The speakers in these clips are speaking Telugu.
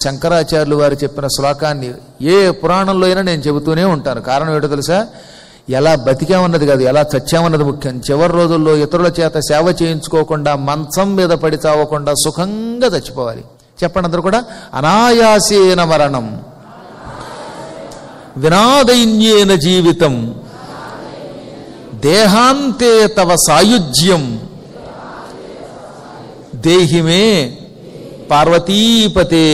శంకరాచార్యులు వారు చెప్పిన శ్లోకాన్ని ఏ పురాణంలో అయినా నేను చెబుతూనే ఉంటాను కారణం ఏంటో తెలుసా ఎలా బతికామన్నది కాదు ఎలా చచ్చామన్నది ముఖ్యం చివరి రోజుల్లో ఇతరుల చేత సేవ చేయించుకోకుండా మంచం మీద పడి చావకుండా సుఖంగా చచ్చిపోవాలి చెప్పండి అందరూ కూడా అనాయాసేన మరణం వినాదైన్యేన జీవితం దేహాంతే తవ సాయుజ్యం దేహిమే పార్వతీపతే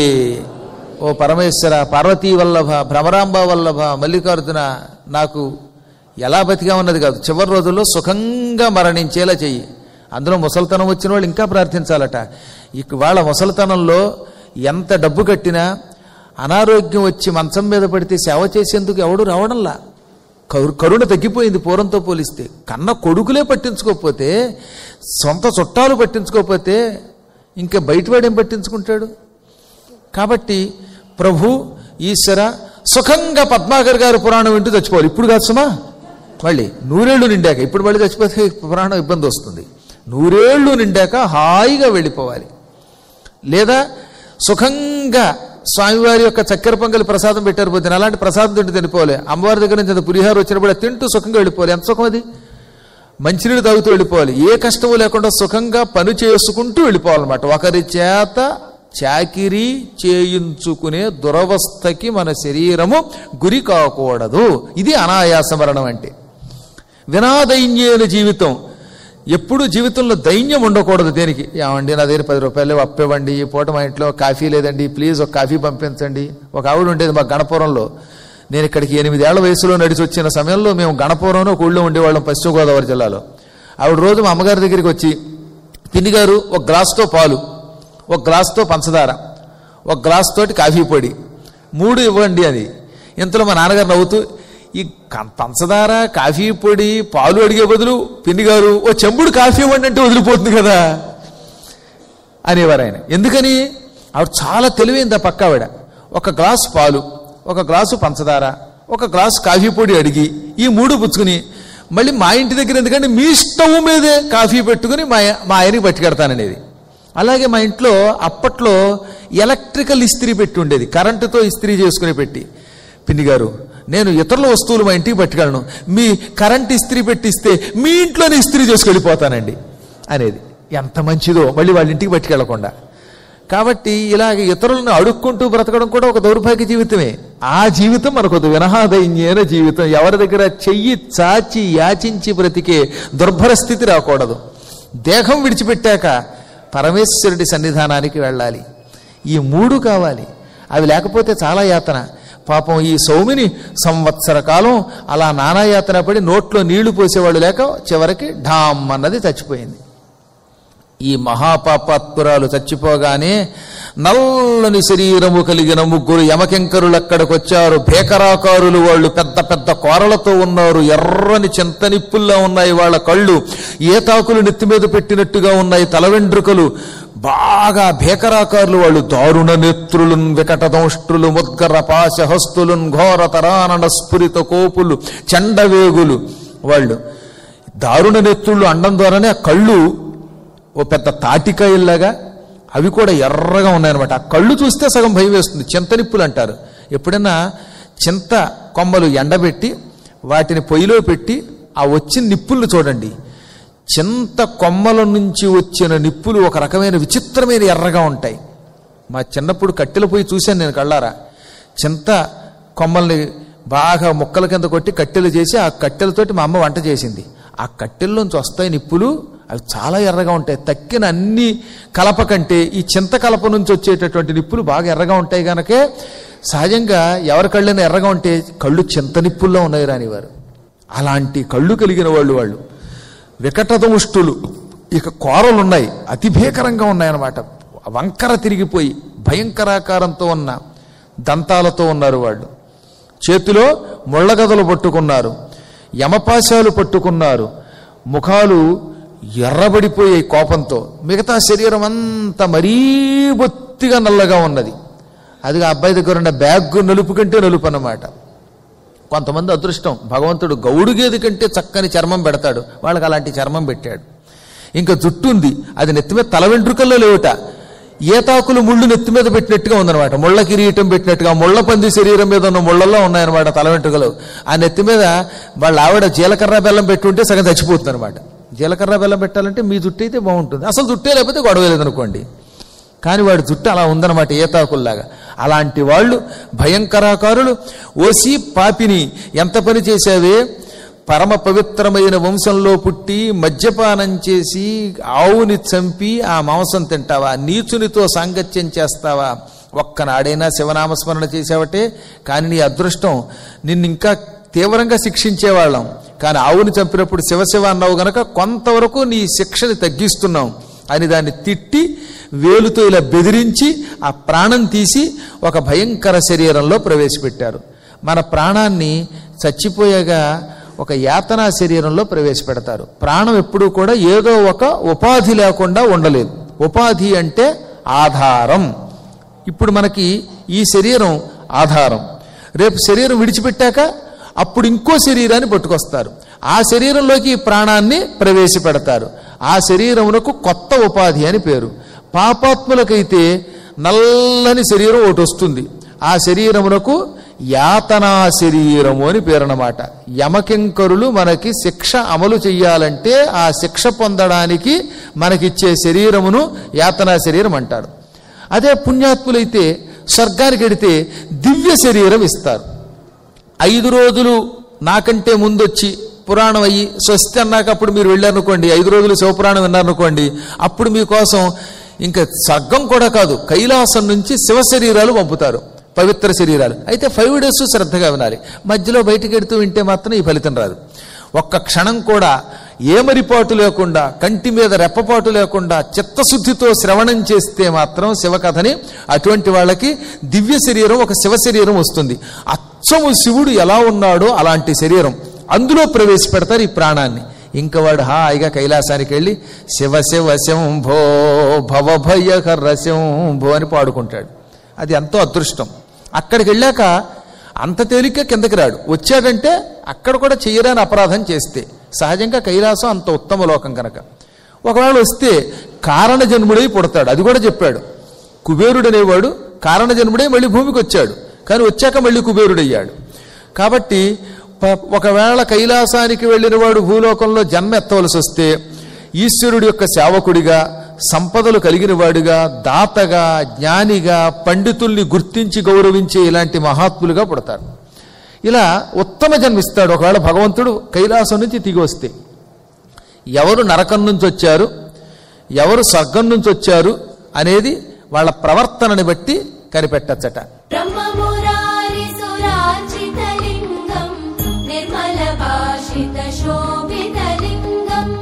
ఓ పరమేశ్వర పార్వతీ వల్లభ భ్రమరాంబ వల్లభ మల్లికార్జున నాకు ఎలా బతిగా ఉన్నది కాదు చివరి రోజుల్లో సుఖంగా మరణించేలా చెయ్యి అందులో ముసలితనం వచ్చిన వాళ్ళు ఇంకా ప్రార్థించాలట ఇక వాళ్ళ ముసలితనంలో ఎంత డబ్బు కట్టినా అనారోగ్యం వచ్చి మంచం మీద పడితే సేవ చేసేందుకు ఎవడు రావడంలా కరు కరుణ తగ్గిపోయింది పూర్వంతో పోలిస్తే కన్న కొడుకులే పట్టించుకోకపోతే సొంత చుట్టాలు పట్టించుకోకపోతే ఇంకా బయటవాడేం పట్టించుకుంటాడు కాబట్టి ప్రభు ఈశ్వర సుఖంగా పద్మాకర్ గారు పురాణం వింటూ చచ్చిపోవాలి ఇప్పుడు కాదు సుమా మళ్ళీ నూరేళ్లు నిండాక ఇప్పుడు మళ్ళీ చచ్చిపోతే పురాణం ఇబ్బంది వస్తుంది నూరేళ్లు నిండాక హాయిగా వెళ్ళిపోవాలి లేదా సుఖంగా స్వామివారి యొక్క చక్కెర పొంగలి ప్రసాదం పెట్టారు పోతే అలాంటి ప్రసాదం తింటూ తినిపోవాలి అమ్మవారి దగ్గర నుంచి అంత పులిహార వచ్చినప్పుడు అది తింటూ సుఖంగా వెళ్ళిపోవాలి ఎంత సుఖం అది మంచినీళ్ళు తాగుతూ వెళ్ళిపోవాలి ఏ కష్టము లేకుండా సుఖంగా పని చేసుకుంటూ వెళ్ళిపోవాలన్నమాట ఒకరి చేత చాకిరీ చేయించుకునే దురవస్థకి మన శరీరము గురి కాకూడదు ఇది అనాయాస మరణం అంటే వినాదైన్యేన జీవితం ఎప్పుడు జీవితంలో దైన్యం ఉండకూడదు దేనికి ఏమండి నా దగ్గర పది రూపాయలు అప్పివ్వండి ఈ పూట మా ఇంట్లో కాఫీ లేదండి ప్లీజ్ ఒక కాఫీ పంపించండి ఒక ఆవిడ ఉండేది మా గణపురంలో నేను ఇక్కడికి ఎనిమిదేళ్ల వయసులో నడిచి వచ్చిన సమయంలో మేము గణపురంలో ఒక ఊళ్ళో ఉండేవాళ్ళం పశ్చిమ గోదావరి జిల్లాలో ఆవిడ రోజు మా అమ్మగారి దగ్గరికి వచ్చి పిన్ని గారు ఒక గ్లాస్తో పాలు ఒక గ్లాస్తో పంచదార ఒక గ్లాస్ తోటి కాఫీ పొడి మూడు ఇవ్వండి అది ఇంతలో మా నాన్నగారు నవ్వుతూ ఈ కం- పంచదార కాఫీ పొడి పాలు అడిగే బదులు పిన్ని గారు ఓ చెంబుడు కాఫీ ఇవ్వండి అంటే వదిలిపోతుంది కదా అనేవారు ఆయన ఎందుకని ఆవిడ చాలా తెలివైంది ఆ పక్క ఆవిడ ఒక గ్లాసు పాలు ఒక గ్లాసు పంచదార ఒక గ్లాసు కాఫీ పొడి అడిగి ఈ మూడు పుచ్చుకుని మళ్ళీ మా ఇంటి దగ్గర ఎందుకంటే మీ స్టవ్ మీదే కాఫీ పెట్టుకుని మా మా ఆయనకి పట్టుకెడతాననేది అలాగే మా ఇంట్లో అప్పట్లో ఎలక్ట్రికల్ ఇస్త్రీ పెట్టి ఉండేది కరెంటుతో ఇస్త్రీ చేసుకుని పెట్టి పిన్ని గారు నేను ఇతరుల వస్తువులు మా ఇంటికి పట్టుకెళ్ళను మీ కరెంట్ ఇస్త్రీ పెట్టిస్తే మీ ఇంట్లోనే ఇస్త్రీ చేసుకెళ్ళిపోతానండి అనేది ఎంత మంచిదో మళ్ళీ వాళ్ళ ఇంటికి పట్టుకెళ్లకుండా కాబట్టి ఇలాగ ఇతరులను అడుక్కుంటూ బ్రతకడం కూడా ఒక దౌర్భాగ్య జీవితమే ఆ జీవితం మనకు వినహాదైన్యైన జీవితం ఎవరి దగ్గర చెయ్యి చాచి యాచించి బ్రతికే దుర్భర స్థితి రాకూడదు దేహం విడిచిపెట్టాక పరమేశ్వరుడి సన్నిధానానికి వెళ్ళాలి ఈ మూడు కావాలి అవి లేకపోతే చాలా యాతన పాపం ఈ సౌమిని సంవత్సర కాలం అలా నానా యాతన పడి నోట్లో నీళ్లు పోసేవాళ్ళు లేక చివరికి ఢామ్ అన్నది చచ్చిపోయింది ఈ మహాపాపాత్పురాలు చచ్చిపోగానే నల్లని శరీరము కలిగిన ముగ్గురు యమకెంకరులు అక్కడికొచ్చారు భేకరాకారులు వాళ్ళు పెద్ద పెద్ద కోరలతో ఉన్నారు ఎర్రని చింతనిప్పుల్లా ఉన్నాయి వాళ్ళ కళ్ళు ఏతాకులు నెత్తి మీద పెట్టినట్టుగా ఉన్నాయి తల వెంట్రుకలు బాగా భేకరాకారులు వాళ్ళు దారుణ నేత్రులున్ వికటదంష్ట్రులు ముద్గర పాశహస్తులున్ ఘోర తరానన స్ఫురిత కోపులు చండవేగులు వాళ్ళు దారుణ నెత్రుళ్ళు అండం ద్వారానే ఆ కళ్ళు ఓ పెద్ద తాటికాయల్లాగా అవి కూడా ఎర్రగా ఉన్నాయన్నమాట ఆ కళ్ళు చూస్తే సగం భయం వేస్తుంది చింతనిప్పులు అంటారు ఎప్పుడైనా చింత కొమ్మలు ఎండబెట్టి వాటిని పొయ్యిలో పెట్టి ఆ వచ్చిన నిప్పులను చూడండి చింత కొమ్మల నుంచి వచ్చిన నిప్పులు ఒక రకమైన విచిత్రమైన ఎర్రగా ఉంటాయి మా చిన్నప్పుడు కట్టెల పోయి చూశాను నేను కళ్ళారా చింత కొమ్మల్ని బాగా ముక్కల కింద కొట్టి కట్టెలు చేసి ఆ కట్టెలతోటి మా అమ్మ వంట చేసింది ఆ కట్టెల్లోంచి వస్తాయి నిప్పులు అవి చాలా ఎర్రగా ఉంటాయి తక్కిన అన్ని కలప కంటే ఈ చింత కలప నుంచి వచ్చేటటువంటి నిప్పులు బాగా ఎర్రగా ఉంటాయి కనుకే సహజంగా ఎవరి కళ్ళైనా ఎర్రగా ఉంటే కళ్ళు చింత నిప్పుల్లో ఉన్నాయి రానివారు అలాంటి కళ్ళు కలిగిన వాళ్ళు వాళ్ళు వికటదముష్టులు ఇక కోరలు ఉన్నాయి అతి భీకరంగా ఉన్నాయన్నమాట వంకర తిరిగిపోయి భయంకరాకారంతో ఉన్న దంతాలతో ఉన్నారు వాళ్ళు చేతిలో ముళ్ళగదలు పట్టుకున్నారు యమపాశాలు పట్టుకున్నారు ముఖాలు ఎర్రబడిపోయాయి కోపంతో మిగతా శరీరం అంతా మరీ బొత్తిగా నల్లగా ఉన్నది అది ఆ అబ్బాయి దగ్గర ఉన్న బ్యాగ్ నలుపు కంటే నలుపు అన్నమాట కొంతమంది అదృష్టం భగవంతుడు గౌడు గేది కంటే చక్కని చర్మం పెడతాడు వాళ్ళకి అలాంటి చర్మం పెట్టాడు ఇంకా జుట్టు ఉంది అది నెత్తి మీద తల వెంట్రుకల్లో లేవుట ఏతాకులు ముళ్ళు నెత్తి మీద పెట్టినట్టుగా ఉందన్నమాట ముళ్ళ కిరీటం పెట్టినట్టుగా ముళ్ళ పంది శరీరం మీద ఉన్న ముళ్ళల్లో ఉన్నాయన్నమాట తల వెంట్రుకలు ఆ నెత్తి మీద వాళ్ళ ఆవిడ జీలకర్ర బెల్లం పెట్టుంటే సగం చచ్చిపోతుంది అనమాట జీలకర్ర బెల్లం పెట్టాలంటే మీ జుట్టు అయితే బాగుంటుంది అసలు జుట్టే లేకపోతే గొడవ లేదనుకోండి కానీ వాడి జుట్టు అలా ఉందన్నమాట ఏతాకుల్లాగా అలాంటి వాళ్ళు భయంకరాకారులు ఓసి పాపిని ఎంత పని చేశావే పరమ పవిత్రమైన వంశంలో పుట్టి మద్యపానం చేసి ఆవుని చంపి ఆ మాంసం తింటావా నీచునితో సాంగత్యం చేస్తావా ఒక్కనాడైనా శివనామస్మరణ చేసావటే కానీ నీ అదృష్టం నిన్ను ఇంకా తీవ్రంగా శిక్షించేవాళ్ళం కానీ ఆవుని చంపినప్పుడు శివశివ అన్నావు గనక కొంతవరకు నీ శిక్షని తగ్గిస్తున్నాం అని దాన్ని తిట్టి వేలుతో ఇలా బెదిరించి ఆ ప్రాణం తీసి ఒక భయంకర శరీరంలో ప్రవేశపెట్టారు మన ప్రాణాన్ని చచ్చిపోయేగా ఒక యాతనా శరీరంలో ప్రవేశపెడతారు ప్రాణం ఎప్పుడూ కూడా ఏదో ఒక ఉపాధి లేకుండా ఉండలేదు ఉపాధి అంటే ఆధారం ఇప్పుడు మనకి ఈ శరీరం ఆధారం రేపు శరీరం విడిచిపెట్టాక అప్పుడు ఇంకో శరీరాన్ని పట్టుకొస్తారు ఆ శరీరంలోకి ఈ ప్రాణాన్ని ప్రవేశపెడతారు ఆ శరీరమునకు కొత్త ఉపాధి అని పేరు పాపాత్ములకైతే నల్లని శరీరం ఒకటి వస్తుంది ఆ శరీరమునకు యాతనా శరీరము అని పేరన్నమాట యమకింకరులు మనకి శిక్ష అమలు చెయ్యాలంటే ఆ శిక్ష పొందడానికి మనకిచ్చే శరీరమును యాతనా శరీరం అంటారు అదే పుణ్యాత్ములైతే స్వర్గానికి వెడితే దివ్య శరీరం ఇస్తారు ఐదు రోజులు నాకంటే ముందొచ్చి పురాణం అయ్యి స్వస్తి అన్నాక అప్పుడు మీరు వెళ్ళారనుకోండి ఐదు రోజులు శివపురాణం విన్నారనుకోండి అప్పుడు మీకోసం ఇంకా స్వర్గం కూడా కాదు కైలాసం నుంచి శివ శరీరాలు పంపుతారు పవిత్ర శరీరాలు అయితే ఫైవ్ డేస్ శ్రద్ధగా వినాలి మధ్యలో బయటికి ఎడుతూ వింటే మాత్రం ఈ ఫలితం రాదు ఒక్క క్షణం కూడా ఏమరిపాటు లేకుండా కంటి మీద రెప్పపాటు లేకుండా చిత్తశుద్ధితో శ్రవణం చేస్తే మాత్రం శివకథని అటువంటి వాళ్ళకి దివ్య శరీరం ఒక శివ శరీరం వస్తుంది అచ్చము శివుడు ఎలా ఉన్నాడో అలాంటి శరీరం అందులో ప్రవేశపెడతారు ఈ ప్రాణాన్ని ఇంక వాడు హాయిగా కైలాసానికి వెళ్ళి శివ శివ శంభో భవభయహర శంభో అని పాడుకుంటాడు అది ఎంతో అదృష్టం అక్కడికి వెళ్ళాక అంత తేలిక కిందకి రాడు వచ్చాడంటే అక్కడ కూడా చెయ్యరాని అపరాధం చేస్తే సహజంగా కైలాసం అంత ఉత్తమ లోకం కనుక ఒకవేళ వస్తే కారణ జన్ముడై పుడతాడు అది కూడా చెప్పాడు కుబేరుడు అనేవాడు కారణ జన్ముడై మళ్ళీ భూమికి వచ్చాడు కానీ వచ్చాక మళ్ళీ కుబేరుడయ్యాడు కాబట్టి ప- ఒకవేళ కైలాసానికి వెళ్ళిన వాడు భూలోకంలో జన్మ ఎత్తవలసి వస్తే ఈశ్వరుడి యొక్క సేవకుడిగా సంపదలు కలిగిన వాడిగా దాతగా జ్ఞానిగా పండితుల్ని గుర్తించి గౌరవించే ఇలాంటి మహాత్ములుగా పుడతాడు ఇలా ఉత్తమ జన్మిస్తాడు ఒకవేళ భగవంతుడు కైలాసం నుంచి దిగి వస్తే ఎవరు నరకం నుంచి వచ్చారు ఎవరు స్వర్గం నుంచి వచ్చారు అనేది వాళ్ళ ప్రవర్తనని బట్టి కనిపెట్టచ్చట ब्रह्ममुरारिसुरार्चितलिङ्गम् निर्मलभाषितशोभितलिङ्गम्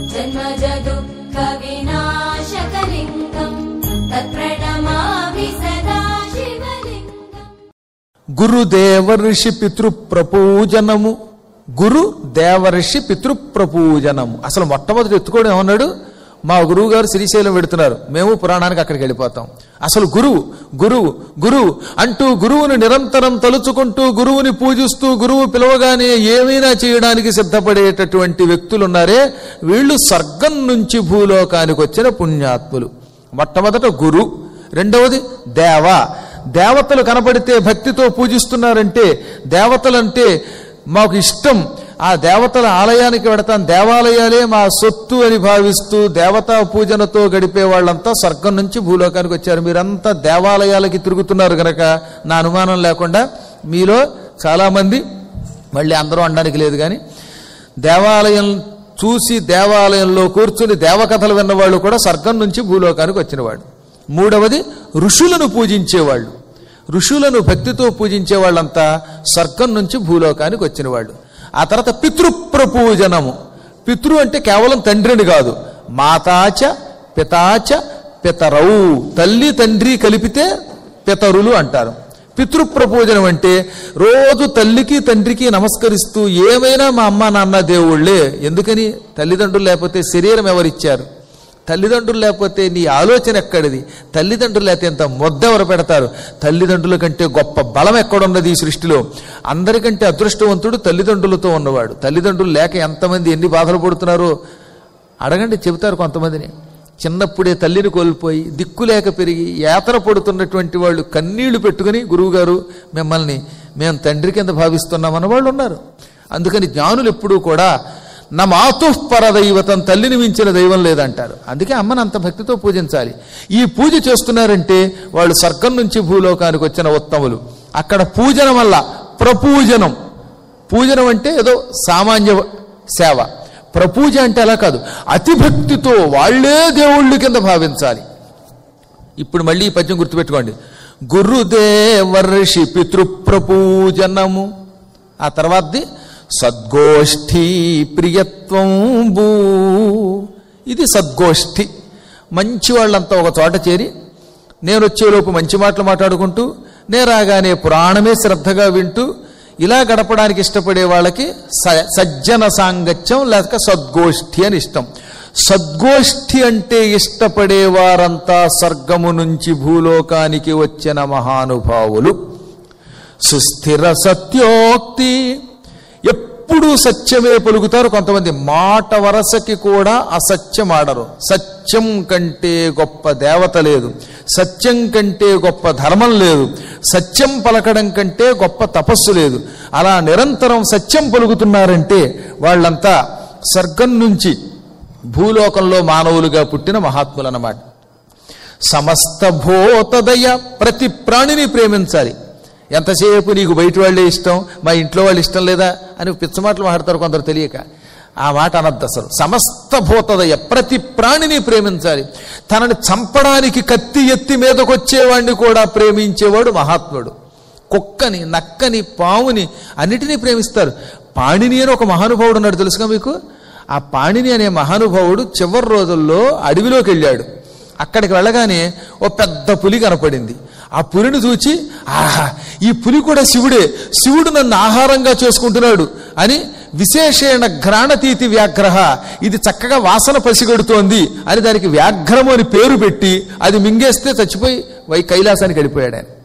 जन्मजदुःखविनाशकलिङ्गम् तत्प्रणमामि सदा शिवलिङ्गम् గురు దేవర్షి పితృప్రపూజనము గురు దేవర్షి పితృప్రపూజనము అసలు మొట్టమొదటి ఎత్తుకోవడం ఏమన్నాడు మా గురువు గారు శ్రీశైలం పెడుతున్నారు మేము పురాణానికి అక్కడికి వెళ్ళిపోతాం అసలు గురువు గురువు గురువు అంటూ గురువుని నిరంతరం తలుచుకుంటూ గురువుని పూజిస్తూ గురువు పిలవగానే ఏమైనా చేయడానికి సిద్ధపడేటటువంటి వ్యక్తులు ఉన్నారే వీళ్ళు స్వర్గం నుంచి భూలోకానికి వచ్చిన పుణ్యాత్ములు మొట్టమొదట గురు రెండవది దేవ దేవతలు కనబడితే భక్తితో పూజిస్తున్నారంటే దేవతలంటే మాకు ఇష్టం ఆ దేవతల ఆలయానికి వెడతాం దేవాలయాలే మా సొత్తు అని భావిస్తూ దేవతా పూజనతో గడిపే వాళ్ళంతా స్వర్గం నుంచి భూలోకానికి వచ్చారు మీరంతా దేవాలయాలకి తిరుగుతున్నారు గనక నా అనుమానం లేకుండా మీలో చాలామంది మళ్ళీ అందరూ అనడానికి లేదు కానీ దేవాలయం చూసి దేవాలయంలో కూర్చుని దేవకథలు విన్నవాళ్ళు కూడా స్వర్గం నుంచి భూలోకానికి వచ్చినవాడు మూడవది ఋషులను పూజించేవాళ్ళు ఋషులను భక్తితో పూజించే వాళ్ళంతా స్వర్గం నుంచి భూలోకానికి వచ్చినవాళ్ళు ఆ తర్వాత పితృప్రపూజనము పితృ అంటే కేవలం తండ్రిని కాదు మాతాచ పితాచ పితరౌ తల్లి తండ్రి కలిపితే పితరులు అంటారు పితృప్రపూజనం అంటే రోజు తల్లికి తండ్రికి నమస్కరిస్తూ ఏమైనా మా అమ్మ నాన్న దేవుళ్ళే ఎందుకని తల్లిదండ్రులు లేకపోతే శరీరం ఎవరిచ్చారు తల్లిదండ్రులు లేకపోతే నీ ఆలోచన ఎక్కడిది తల్లిదండ్రులు లేకపోతే ఎంత ముద్ద ఎవరు పెడతారు తల్లిదండ్రుల కంటే గొప్ప బలం ఎక్కడున్నది ఈ సృష్టిలో అందరికంటే అదృష్టవంతుడు తల్లిదండ్రులతో ఉన్నవాడు తల్లిదండ్రులు లేక ఎంతమంది ఎన్ని బాధలు పడుతున్నారో అడగండి చెబుతారు కొంతమందిని చిన్నప్పుడే తల్లిని కోల్పోయి దిక్కులేక పెరిగి యాతన పడుతున్నటువంటి వాళ్ళు కన్నీళ్లు పెట్టుకుని గురువుగారు మిమ్మల్ని మేము తండ్రి కింద భావిస్తున్నామన్న వాళ్ళు ఉన్నారు అందుకని జ్ఞానులు ఎప్పుడూ కూడా నా మాతుః పరదైవతం తల్లిని మించిన దైవం లేదంటారు అందుకే అమ్మను అంత భక్తితో పూజించాలి ఈ పూజ చేస్తున్నారంటే వాళ్ళు స్వర్గం నుంచి భూలోకానికి వచ్చిన ఉత్తములు అక్కడ పూజనం వల్ల ప్రపూజనం పూజనం అంటే ఏదో సామాన్య సేవ ప్రపూజ అంటే అలా కాదు అతిభక్తితో వాళ్ళే దేవుళ్ళు కింద భావించాలి ఇప్పుడు మళ్ళీ ఈ పద్యం గుర్తుపెట్టుకోండి గురుదేవర్షి పితృప్రపూజనము ఆ తర్వాతది సద్గోష్ఠీ ప్రియత్వం భూ ఇది సద్గోష్ఠి మంచి వాళ్ళంతా ఒక చోట చేరి నేను వచ్చేలోపు మంచి మాటలు మాట్లాడుకుంటూ నేను రాగానే పురాణమే శ్రద్ధగా వింటూ ఇలా గడపడానికి ఇష్టపడే వాళ్ళకి స- సజ్జన సాంగత్యం లేక సద్గోష్ఠి అని ఇష్టం సద్గోష్ఠి అంటే ఇష్టపడే వారంతా స్వర్గము నుంచి భూలోకానికి వచ్చిన మహానుభావులు సుస్థిర సత్యోక్తి ఎప్పుడూ సత్యమే పలుకుతారు కొంతమంది మాట వరసకి కూడా అసత్యం ఆడరు సత్యం కంటే గొప్ప దేవత లేదు సత్యం కంటే గొప్ప ధర్మం లేదు సత్యం పలకడం కంటే గొప్ప తపస్సు లేదు అలా నిరంతరం సత్యం పలుకుతున్నారంటే వాళ్ళంతా స్వర్గం నుంచి భూలోకంలో మానవులుగా పుట్టిన మహాత్ములన్నమాట సమస్త భూతదయ ప్రతి ప్రాణిని ప్రేమించాలి ఎంతసేపు నీకు బయట వాళ్ళే ఇష్టం మా ఇంట్లో వాళ్ళు ఇష్టం లేదా అని పిచ్చ మాటలు మాట్లాడతారు కొందరు తెలియక ఆ మాట అనద్దు అసలు సమస్త భూతదయ ప్రతి ప్రాణిని ప్రేమించాలి తనని చంపడానికి కత్తి ఎత్తి మీదకొచ్చేవాడిని కూడా ప్రేమించేవాడు మహాత్ముడు కుక్కని నక్కని పావుని అన్నిటినీ ప్రేమిస్తారు పాణిని అని ఒక మహానుభావుడు ఉన్నాడు తెలుసుగా మీకు ఆ పాణిని అనే మహానుభావుడు చివరి రోజుల్లో అడవిలోకి వెళ్ళాడు అక్కడికి వెళ్ళగానే ఓ పెద్ద పులి కనపడింది ఆ పులిని చూచి ఆహా ఈ పులి కూడా శివుడే శివుడు నన్ను ఆహారంగా చేసుకుంటున్నాడు అని విశేషణ ఘ్రాణతీతి వ్యాఘ్రహ ఇది చక్కగా వాసన పసిగడుతోంది అని దానికి వ్యాఘ్రము అని పేరు పెట్టి అది మింగేస్తే చచ్చిపోయి వై కైలాసానికి వెళ్ళిపోయాడు ఆయన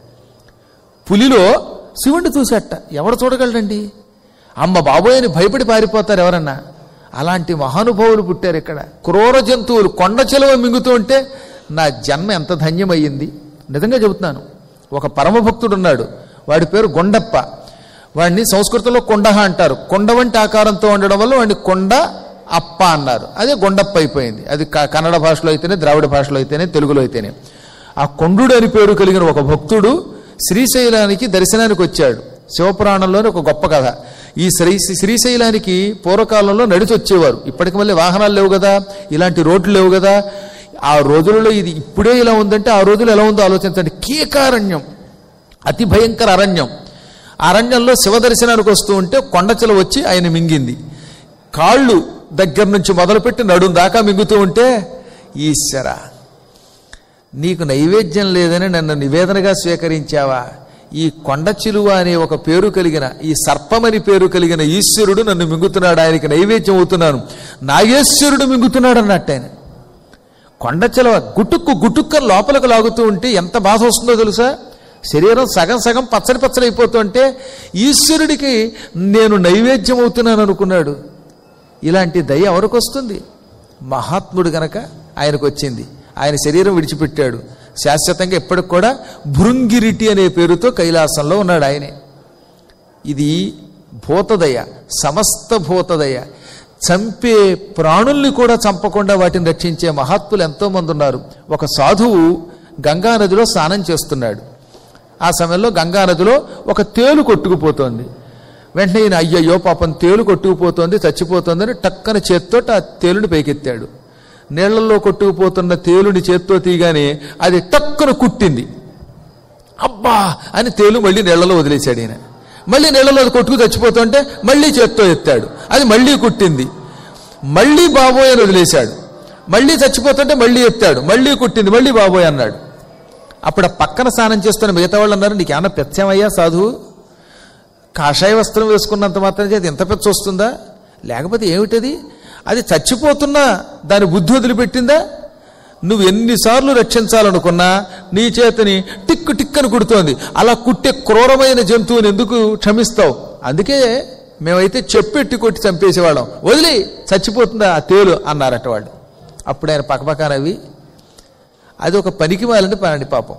పులిలో శివుణ్ణి చూసేట ఎవడు చూడగలడండి అమ్మ బాబోయ్ అని భయపడి పారిపోతారు ఎవరన్నా అలాంటి మహానుభావులు పుట్టారు ఇక్కడ క్రూర జంతువులు కొండ చెలవ మింగుతూ ఉంటే నా జన్మ ఎంత ధన్యమయ్యింది నిజంగా చెబుతున్నాను ఒక పరమభక్తుడు ఉన్నాడు వాడి పేరు గొండప్ప వాడిని సంస్కృతంలో కొండహ అంటారు కొండ వంటి ఆకారంతో ఉండడం వల్ల వాడిని కొండ అప్ప అన్నారు అదే గొండప్ప అయిపోయింది అది క- కన్నడ భాషలో అయితేనే ద్రావిడ భాషలో అయితేనే తెలుగులో అయితేనే ఆ కొండుడు అని పేరు కలిగిన ఒక భక్తుడు శ్రీశైలానికి దర్శనానికి వచ్చాడు శివపురాణంలోని ఒక గొప్ప కథ ఈ శ్రీ శ్రీశైలానికి పూర్వకాలంలో నడిచి వచ్చేవారు ఇప్పటికి మళ్ళీ వాహనాలు లేవు కదా ఇలాంటి రోడ్లు లేవు కదా ఆ రోజులలో ఇది ఇప్పుడే ఇలా ఉందంటే ఆ రోజులు ఎలా ఉందో ఆలోచించండి కీకారణ్యం అతి భయంకర అరణ్యం ఆ అరణ్యంలో శివ దర్శనానికి వస్తూ ఉంటే కొండచెల వచ్చి ఆయన మింగింది కాళ్ళు దగ్గర నుంచి మొదలుపెట్టి నడుం దాకా మింగుతూ ఉంటే ఈశ్వర నీకు నైవేద్యం లేదని నన్ను నివేదనగా స్వీకరించావా ఈ కొండ చిలువ అనే ఒక పేరు కలిగిన ఈ సర్పమని పేరు కలిగిన ఈశ్వరుడు నన్ను మింగుతున్నాడు ఆయనకి నైవేద్యం అవుతున్నాను నాగేశ్వరుడు మింగుతున్నాడు అన్నట్టు ఆయన కొండ చిలవ గుటుక్కు గుటుక్కని లోపలికి లాగుతూ ఉంటే ఎంత బాధ వస్తుందో తెలుసా శరీరం సగం సగం పచ్చడి పచ్చడి అయిపోతుంటే ఈశ్వరుడికి నేను నైవేద్యం అవుతున్నాను అనుకున్నాడు ఇలాంటి దయ ఎవరికి వస్తుంది మహాత్ముడు గనక ఆయనకు వచ్చింది ఆయన శరీరం విడిచిపెట్టాడు శాశ్వతంగా ఎప్పటికి కూడా భృంగిరిటి అనే పేరుతో కైలాసంలో ఉన్నాడు ఆయనే ఇది భూతదయ సమస్త భూతదయ చంపే ప్రాణుల్ని కూడా చంపకుండా వాటిని రక్షించే మహాత్ములు ఎంతోమంది ఉన్నారు ఒక సాధువు గంగా నదిలో స్నానం చేస్తున్నాడు ఆ సమయంలో గంగా నదిలో ఒక తేలు కొట్టుకుపోతోంది వెంటనే ఈయన అయ్యయ్యో పాపం తేలు కొట్టుకుపోతోంది చచ్చిపోతోందని టక్కన చేత్తో ఆ తేలుని పైకెత్తాడు నీళ్లలో కొట్టుకుపోతున్న తేలుని చేత్తో తీయగానే అది టక్కున కుట్టింది అబ్బా అని తేలు మళ్ళీ నీళ్లలో వదిలేశాడు ఈయన మళ్ళీ నీళ్లలో అది కొట్టుకు చచ్చిపోతుంటే మళ్ళీ చేత్తో ఎత్తాడు అది మళ్ళీ కుట్టింది మళ్ళీ బాబోయ్ అని వదిలేశాడు మళ్ళీ చచ్చిపోతుంటే మళ్ళీ ఎత్తాడు మళ్ళీ కుట్టింది మళ్ళీ బాబోయ్ అన్నాడు అప్పుడు ఆ పక్కన స్నానం చేస్తున్న మిగతా వాళ్ళు అన్నారు నీకు ఏమన్నా పెచ్చమయ్యా సాధువు కాషాయ వస్త్రం వేసుకున్నంత మాత్రం చేతి ఎంత పెచ్చ వస్తుందా లేకపోతే ఏమిటది అది చచ్చిపోతున్నా దాని బుద్ధి వదిలిపెట్టిందా నువ్వు ఎన్నిసార్లు రక్షించాలనుకున్నా నీ చేతిని టిక్కు టిక్కని కుడుతోంది అలా కుట్టే క్రూరమైన జంతువుని ఎందుకు క్షమిస్తావు అందుకే మేమైతే చెప్పెట్టి కొట్టి చంపేసేవాళ్ళం వదిలి చచ్చిపోతుందా ఆ తేలు అన్నారట వాళ్ళు అప్పుడు ఆయన పక్కపక్కనవి అది ఒక పనికి మాలంటే పనండి పాపం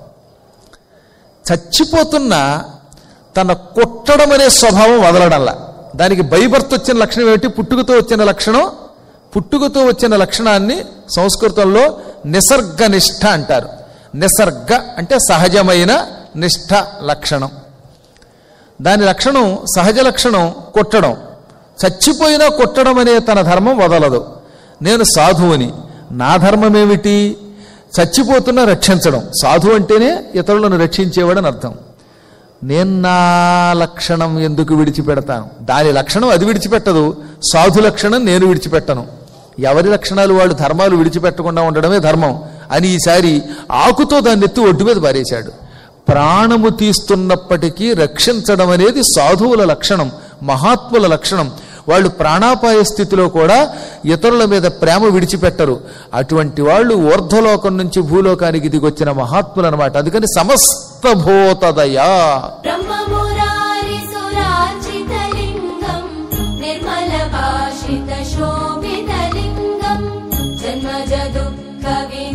చచ్చిపోతున్న తన కొట్టడం అనే స్వభావం వదలడంలా దానికి బైబర్త్ వచ్చిన లక్షణం ఏమిటి పుట్టుకతో వచ్చిన లక్షణం పుట్టుకతో వచ్చిన లక్షణాన్ని సంస్కృతంలో నిసర్గ నిష్ఠ అంటారు నిసర్గ అంటే సహజమైన నిష్ఠ లక్షణం దాని లక్షణం సహజ లక్షణం కొట్టడం చచ్చిపోయినా కొట్టడం అనే తన ధర్మం వదలదు నేను సాధువుని నా ధర్మం ఏమిటి చచ్చిపోతున్నా రక్షించడం సాధువు అంటేనే ఇతరులను రక్షించేవాడని అర్థం నేను నా లక్షణం ఎందుకు విడిచిపెడతాను దాని లక్షణం అది విడిచిపెట్టదు సాధు లక్షణం నేను విడిచిపెట్టను ఎవరి లక్షణాలు వాళ్ళు ధర్మాలు విడిచిపెట్టకుండా ఉండడమే ధర్మం అని ఈసారి ఆకుతో దాన్ని ఎత్తి ఒడ్డు మీద పారేశాడు ప్రాణము తీస్తున్నప్పటికీ రక్షించడం అనేది సాధువుల లక్షణం మహాత్ముల లక్షణం వాళ్ళు ప్రాణాపాయ స్థితిలో కూడా ఇతరుల మీద ప్రేమ విడిచిపెట్టరు అటువంటి వాళ్ళు ఊర్ధ్వలోకం నుంచి భూలోకానికి దిగొచ్చిన మహాత్ములు అనమాట అందుకని సమస్త భూతదయా బ్రహ్మమురారి సురార్చితలింగం నిర్మల భాషిత శోభితలింగం జన్మజ దుఃఖ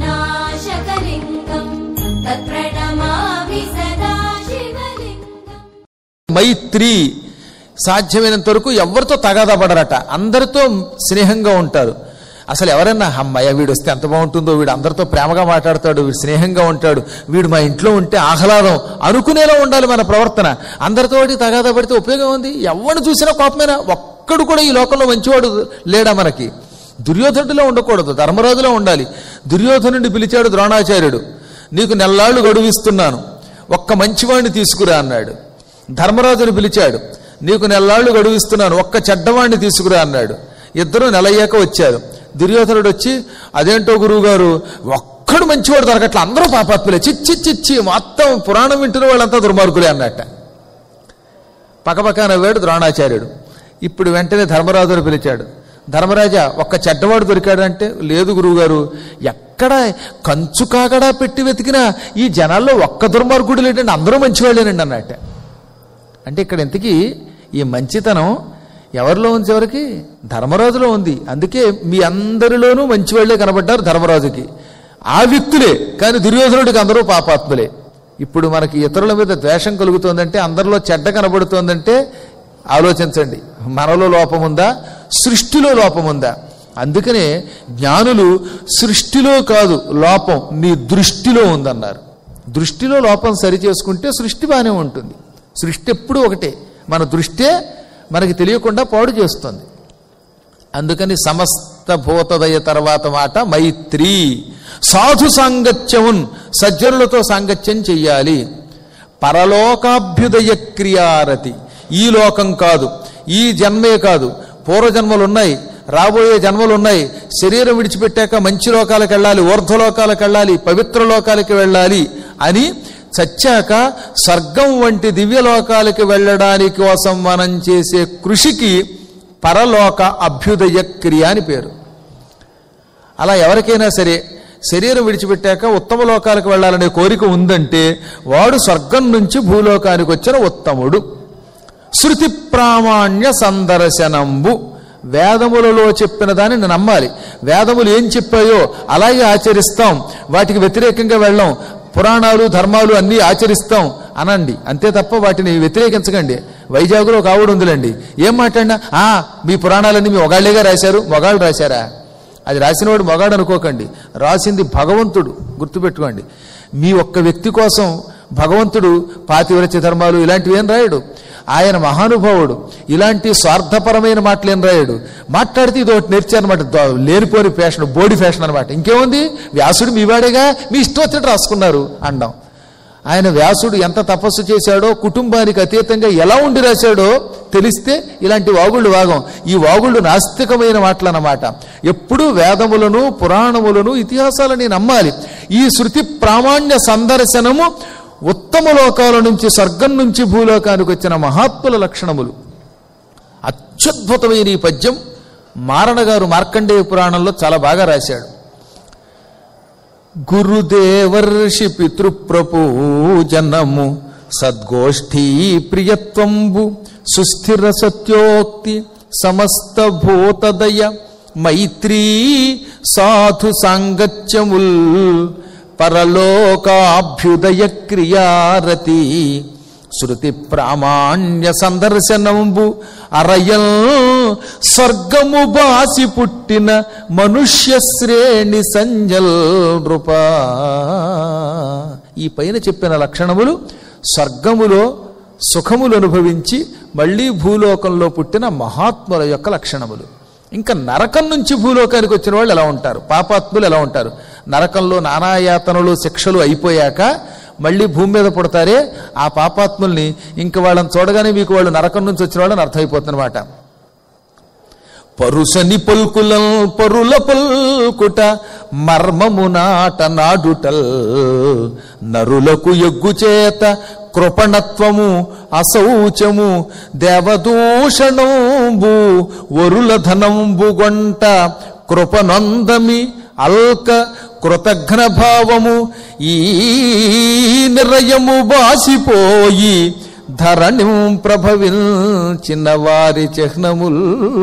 వినాశకలింగం తత్ప్రణమామి సదా శివలింగం మైత్రి సాధ్యమైనంత వరకు ఎవరితో తగాదపడరట అందరితో స్నేహంగా ఉంటారు అసలు ఎవరన్నా అమ్మాయ వీడు వస్తే ఎంత బాగుంటుందో వీడు అందరితో ప్రేమగా మాట్లాడతాడు వీడు స్నేహంగా ఉంటాడు వీడు మా ఇంట్లో ఉంటే ఆహ్లాదం అనుకునేలా ఉండాలి మన ప్రవర్తన అందరితో తగాదా పడితే ఉపయోగం ఉంది ఎవరిని చూసినా కోపమేనా ఒక్కడు కూడా ఈ లోకంలో మంచివాడు లేడా మనకి దుర్యోధనుడిలో ఉండకూడదు ధర్మరాజులో ఉండాలి దుర్యోధనుడిని పిలిచాడు ద్రోణాచార్యుడు నీకు నెల్లాళ్ళు గడువిస్తున్నాను ఒక్క మంచివాడిని తీసుకురా అన్నాడు ధర్మరాజుని పిలిచాడు నీకు నెల్లాళ్ళు గడువిస్తున్నాను ఒక్క చెడ్డవాడిని తీసుకురా అన్నాడు ఇద్దరు నెలయ్యాక వచ్చారు దుర్యోధనుడు వచ్చి అదేంటో గురువు గారు ఒక్కడు మంచివాడు దొరకట్ల అందరూ పాపాత్ములే చిచ్చి చిచ్చి మొత్తం పురాణం వింటున్న వాళ్ళంతా దుర్మార్గులే అన్నట్ట పక్కపక్క నవ్వాడు ద్రోణాచార్యుడు ఇప్పుడు వెంటనే ధర్మరాజుని పిలిచాడు ధర్మరాజా ఒక్క చెడ్డవాడు దొరికాడంటే లేదు గురువుగారు ఎక్కడ కంచు కాగడా పెట్టి వెతికినా ఈ జనాల్లో ఒక్క దుర్మార్గుడు లేడండి అందరూ మంచివాళ్ళేనండి అన్నట్ట అంటే ఇక్కడ ఇంతకీ ఈ మంచితనం ఎవరిలో ఉంది చివరికి ధర్మరాజులో ఉంది అందుకే మీ అందరిలోనూ మంచివాళ్లే కనబడ్డారు ధర్మరాజుకి ఆ వ్యక్తులే కానీ దుర్యోధనుడికి అందరూ పాపాత్ములే ఇప్పుడు మనకి ఇతరుల మీద ద్వేషం కలుగుతోందంటే అందరిలో చెడ్డ కనబడుతోందంటే ఆలోచించండి మనలో లోపం ఉందా సృష్టిలో లోపం ఉందా అందుకనే జ్ఞానులు సృష్టిలో కాదు లోపం నీ దృష్టిలో ఉందన్నారు దృష్టిలో లోపం సరి చేసుకుంటే సృష్టి బాగానే ఉంటుంది సృష్టి ఎప్పుడూ ఒకటే మన దృష్టే మనకి తెలియకుండా పాడు చేస్తుంది అందుకని సమస్త భూతదయ తర్వాత మాట మైత్రి సాధు సాంగత్యమున్ సజ్జనులతో సాంగత్యం చెయ్యాలి పరలోకాభ్యుదయ క్రియారతి ఈ లోకం కాదు ఈ జన్మే కాదు పూర్వజన్మలు ఉన్నాయి రాబోయే జన్మలు ఉన్నాయి శరీరం విడిచిపెట్టాక మంచి లోకాలకు వెళ్ళాలి ఊర్ధ్వలోకాలకు వెళ్ళాలి పవిత్ర లోకాలకి వెళ్ళాలి అని చచ్చాక స్వర్గం వంటి దివ్యలోకాలకి వెళ్ళడానికి కోసం మనం చేసే కృషికి పరలోక అభ్యుదయ క్రియ అని పేరు అలా ఎవరికైనా సరే శరీరం విడిచిపెట్టాక ఉత్తమ లోకాలకు వెళ్ళాలనే కోరిక ఉందంటే వాడు స్వర్గం నుంచి భూలోకానికి వచ్చిన ఉత్తముడు శృతి ప్రామాణ్య సందర్శనంబు వేదములలో చెప్పిన దానిని నమ్మాలి వేదములు ఏం చెప్పాయో అలాగే ఆచరిస్తాం వాటికి వ్యతిరేకంగా వెళ్ళాం పురాణాలు ధర్మాలు అన్నీ ఆచరిస్తాం అనండి అంతే తప్ప వాటిని వ్యతిరేకించకండి వైజాగ్లో ఒక ఆవిడ ఉందిలేండి ఏం మాట్లాడినా ఆ మీ పురాణాలన్నీ మీ మొగాళ్ళేగా రాశారు మొగాళ్ళు రాశారా అది రాసినవాడు మొగాడు అనుకోకండి రాసింది భగవంతుడు గుర్తుపెట్టుకోండి మీ ఒక్క వ్యక్తి కోసం భగవంతుడు పాతివ్రత్య ధర్మాలు ఇలాంటివి ఏం రాయడు ఆయన మహానుభావుడు ఇలాంటి స్వార్థపరమైన మాటలు ఏం రాయడు మాట్లాడితే ఇది ఒకటి నేర్చారనమాట లేనిపోని ఫ్యాషన్ బోడి ఫ్యాషన్ అనమాట ఇంకేముంది వ్యాసుడు మీ వాడేగా మీ ఇష్టం వచ్చినట్టు రాసుకున్నారు అండం ఆయన వ్యాసుడు ఎంత తపస్సు చేశాడో కుటుంబానికి అతీతంగా ఎలా ఉండి రాశాడో తెలిస్తే ఇలాంటి వాగుళ్ళు వాగం ఈ వాగుళ్ళు నాస్తికమైన మాటలన్నమాట ఎప్పుడూ వేదములను పురాణములను ఇతిహాసాలని నమ్మాలి ఈ శృతి ప్రామాణ్య సందర్శనము ఉత్తమ లోకాల నుంచి స్వర్గం నుంచి భూలోకానికి వచ్చిన మహాత్ముల లక్షణములు అత్యద్భుతమైన ఈ పద్యం మారణ గారు మార్కండేయ పురాణంలో చాలా బాగా రాశాడు గురుదేవర్షి పితృప్రపూజనము సద్గోష్ఠీ ప్రియత్వంబు సుస్థిర సత్యోక్తి సమస్త భూతదయ మైత్రీ సాధు సాంగత్యముల్ పరలోకాభ్యుదయ క్రియారతి శృతి ప్రామాణ్య సందర్శనంబు అరయల్ స్వర్గము బాసి పుట్టిన మనుష్య శ్రేణి సంజల్ నృపా ఈ పైన చెప్పిన లక్షణములు స్వర్గములో సుఖములు అనుభవించి మళ్ళీ భూలోకంలో పుట్టిన మహాత్ముల యొక్క లక్షణములు ఇంకా నరకం నుంచి భూలోకానికి వచ్చిన వాళ్ళు ఎలా ఉంటారు పాపాత్ములు ఎలా ఉంటారు నరకంలో నానాయాతనలు శిక్షలు అయిపోయాక మళ్ళీ భూమి మీద పుడతారే ఆ పాపాత్ముల్ని ఇంక వాళ్ళని చూడగానే మీకు వాళ్ళు నరకం నుంచి వచ్చిన వాళ్ళని అర్థమైపోతుందన్నమాట పరుసని పల్కులం పరుల పల్కుట మర్మము నాట నాడుటల్ నరులకు ఎగ్గు చేత కృపణత్వము అశౌచము దేవదూషణంబు వరుల ధనంబు గొంట కృపనందమి అల్క కృతఘ్న భావము ఈ నిరయము బాసిపోయి ధరణి ప్రభవించిన వారి చిహ్నముల్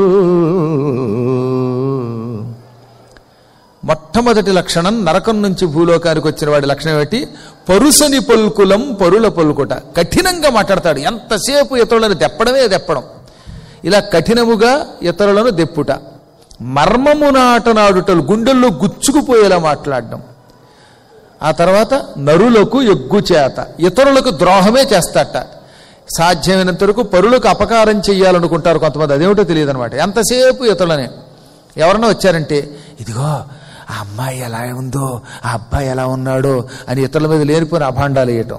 మొట్టమొదటి లక్షణం నరకం నుంచి భూలోకానికి వచ్చిన వాడి లక్షణం ఏమిటి పరుసని పలుకులం పరుల పలుకుట కఠినంగా మాట్లాడతాడు ఎంతసేపు ఇతరులను దెప్పడమే దెప్పడం ఇలా కఠినముగా ఇతరులను దెప్పుట మర్మము నాటనాడుటలు గుండెల్లో గుచ్చుకుపోయేలా మాట్లాడడం ఆ తర్వాత నరులకు ఎగ్గు చేత ఇతరులకు ద్రోహమే చేస్తాట సాధ్యమైనంత వరకు పరులకు అపకారం చెయ్యాలనుకుంటారు కొంతమంది అదేమిటో తెలియదు అనమాట ఎంతసేపు ఇతరులనే ఎవరన్నా వచ్చారంటే ఇదిగో ఆ అమ్మాయి ఎలా ఉందో ఆ అబ్బాయి ఎలా ఉన్నాడో అని ఇతరుల మీద లేనిపోయిన అభాండాలు వేయటం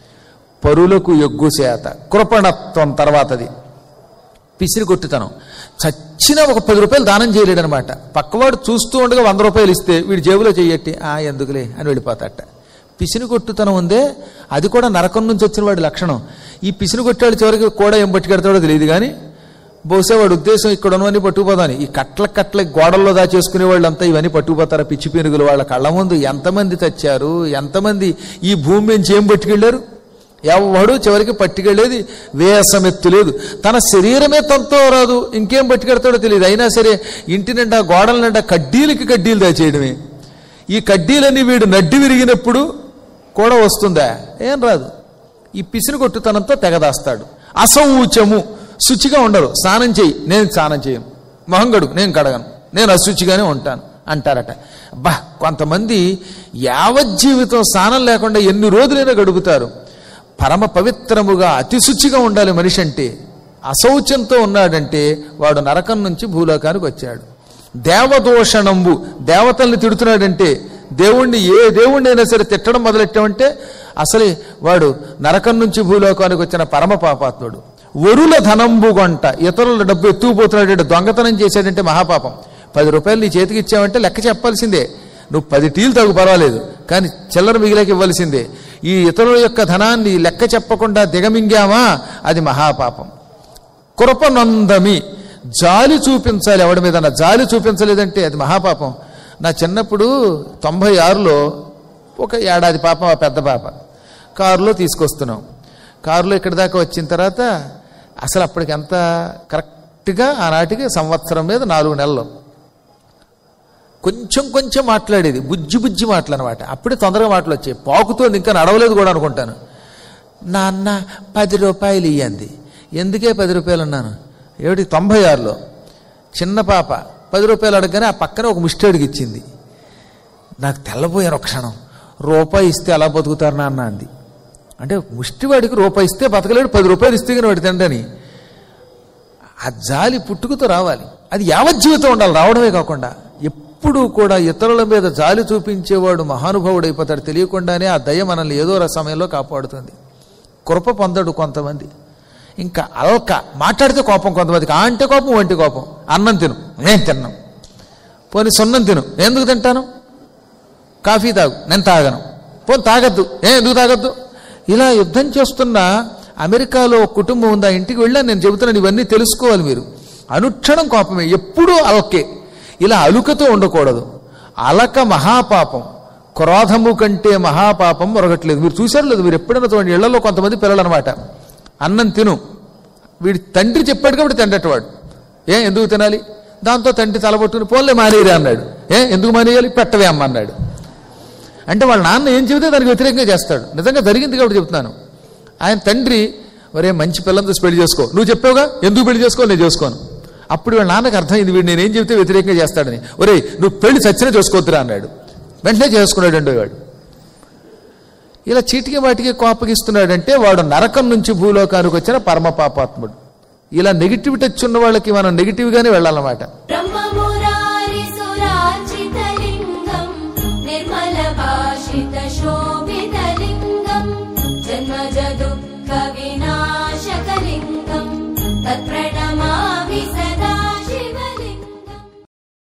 పరులకు ఎగ్గు చేత కృపణత్వం తర్వాతది పిసిరి కొట్టుతనం చచ్చిన ఒక పది రూపాయలు దానం చేయలేడు అనమాట పక్కవాడు చూస్తూ ఉండగా వంద రూపాయలు ఇస్తే వీడి జేబులో చెయ్యట్టి ఆ ఎందుకులే అని వెళ్ళిపోతాట పిసిని కొట్టుతనం ఉందే అది కూడా నరకం నుంచి వచ్చిన వాడి లక్షణం ఈ పిసిని కొట్టాడు చివరికి కూడా ఏం పట్టుకెడతాడో తెలియదు కానీ బహుశా వాడి ఉద్దేశం ఇక్కడ ఉన్నవన్నీ పట్టుకుపోదాని ఈ కట్ల కట్ల గోడల్లో దాచేసుకునే వాళ్ళంతా ఇవన్నీ పట్టుకుపోతారా పిచ్చి పీనుగులు వాళ్ళ కళ్ళ ముందు ఎంతమంది తెచ్చారు ఎంతమంది ఈ భూమి నుంచి ఏం పట్టుకెళ్ళారు ఎవడు చివరికి పట్టుకెళ్ళేది వేసమెత్తు లేదు తన శరీరమే తనతో రాదు ఇంకేం పట్టుకెడతాడో తెలియదు అయినా సరే ఇంటి నిండా గోడల నిండా కడ్డీలకి కడ్డీలు దాచేయడమే ఈ కడ్డీలన్నీ వీడు నడ్డి విరిగినప్పుడు కూడా వస్తుందా ఏం రాదు ఈ పిసిని కొట్టుతనంతో తెగదాస్తాడు అసౌచము శుచిగా ఉండరు స్నానం చేయి నేను స్నానం చేయను మొహంగడు నేను కడగను నేను అశుచిగానే ఉంటాను అంటారట బా కొంతమంది యావజ్జీవితం స్నానం లేకుండా ఎన్ని రోజులైనా గడుపుతారు పరమ పవిత్రముగా అతి శుచిగా ఉండాలి మనిషి అంటే అశౌచంతో ఉన్నాడంటే వాడు నరకం నుంచి భూలోకానికి వచ్చాడు దేవదోషణంబు దేవతల్ని తిడుతున్నాడంటే దేవుణ్ణి ఏ దేవుణ్ణి అయినా సరే తిట్టడం మొదలెట్టామంటే అసలే వాడు నరకం నుంచి భూలోకానికి వచ్చిన పరమ పాపాత్ముడు వరుల ధనంబు గొంట ఇతరుల డబ్బు ఎత్తుకుపోతున్నాడు దొంగతనం చేశాడంటే మహాపాపం పది రూపాయలు నీ చేతికి ఇచ్చావంటే లెక్క చెప్పాల్సిందే నువ్వు పది టీలు తగు పర్వాలేదు కానీ చిల్లర మిగిలేకి ఇవ్వాల్సిందే ఈ ఇతరుల యొక్క ధనాన్ని లెక్క చెప్పకుండా దిగమింగామా అది మహాపాపం కృపనందమి జాలి చూపించాలి ఎవడి మీద జాలి చూపించలేదంటే అది మహాపాపం నా చిన్నప్పుడు తొంభై ఆరులో ఒక ఏడాది పాపం ఆ పెద్ద పాప కారులో తీసుకొస్తున్నాం కారులో ఇక్కడి దాకా వచ్చిన తర్వాత అసలు అప్పటికి ఎంత కరెక్ట్గా ఆనాటికి సంవత్సరం మీద నాలుగు నెలలు కొంచెం కొంచెం మాట్లాడేది బుజ్జి బుజ్జి మాటలు అనమాట అప్పుడే తొందరగా మాటలు వచ్చాయి పాకుతోంది ఇంకా నడవలేదు కూడా అనుకుంటాను నాన్న పది రూపాయలు ఇయ్యంది ఎందుకే పది రూపాయలు అన్నాను ఏమిటి తొంభై ఆరులో చిన్న పాప పది రూపాయలు అడగగానే ఆ పక్కన ఒక ముష్టేడికి ఇచ్చింది నాకు తెల్లబోయాను ఒక క్షణం రూపాయి ఇస్తే అలా బతుకుతారు నాన్న అంది అంటే ముష్టివాడికి రూపాయి ఇస్తే బతకలేడు పది రూపాయలు ఇస్తే కానీ వాడి తండ్రి ఆ జాలి పుట్టుకతో రావాలి అది యావజ్జీవితం ఉండాలి రావడమే కాకుండా ఎప్పుడూ కూడా ఇతరుల మీద జాలి చూపించేవాడు మహానుభావుడు అయిపోతాడు తెలియకుండానే ఆ దయ మనల్ని ఏదో ఒక సమయంలో కాపాడుతుంది కృప పొందడు కొంతమంది ఇంకా అల్క మాట్లాడితే కోపం కొంతమందికి ఆ అంటే కోపం వంటి కోపం అన్నం తిను నేను తిన్నాం పోనీ సున్నం తిను ఎందుకు తింటాను కాఫీ తాగు నేను తాగను పోనీ తాగద్దు ఏ ఎందుకు తాగద్దు ఇలా యుద్ధం చేస్తున్న అమెరికాలో ఒక కుటుంబం ఉంది ఆ ఇంటికి వెళ్ళా నేను చెబుతున్నాను ఇవన్నీ తెలుసుకోవాలి మీరు అనుక్షణం కోపమే ఎప్పుడూ అలకే ఇలా అలుకతో ఉండకూడదు అలక మహాపాపం క్రోధము కంటే మహాపాపం మరొకట్లేదు మీరు చూశారు లేదు మీరు ఎప్పుడైనా చూడండి ఇళ్లలో కొంతమంది పిల్లలు అనమాట అన్నం తిను వీడి తండ్రి చెప్పాడు కాబట్టి తండ్రి అట్టవాడు ఏ ఎందుకు తినాలి దాంతో తండ్రి తలబొట్టుకుని పోలే మానేయరా అన్నాడు ఏ ఎందుకు మానేయాలి పెట్టవే అమ్మ అన్నాడు అంటే వాళ్ళ నాన్న ఏం చెబితే దానికి వ్యతిరేకంగా చేస్తాడు నిజంగా జరిగింది కాబట్టి చెప్తున్నాను ఆయన తండ్రి ఒరే మంచి పిల్లలు చూసి పెళ్లి చేసుకో నువ్వు చెప్పావుగా ఎందుకు పెళ్లి చేసుకో నేను చేసుకోను అప్పుడు వాళ్ళ నాన్నకి అర్థమైంది వీడు నేనేం చెబితే వ్యతిరేకంగా చేస్తాడని ఒరే నువ్వు పెళ్లి చచ్చినా చేసుకోవద్దురా అన్నాడు వెంటనే చేసుకున్నాడు అండి వాడు ఇలా చీటికి వాటికి కోపగిస్తున్నాడంటే వాడు నరకం నుంచి భూలోకానికి వచ్చిన పరమ పాపాత్ముడు ఇలా నెగిటివిటీ వచ్చి ఉన్న వాళ్ళకి మనం నెగిటివ్గానే వెళ్ళాలన్నమాట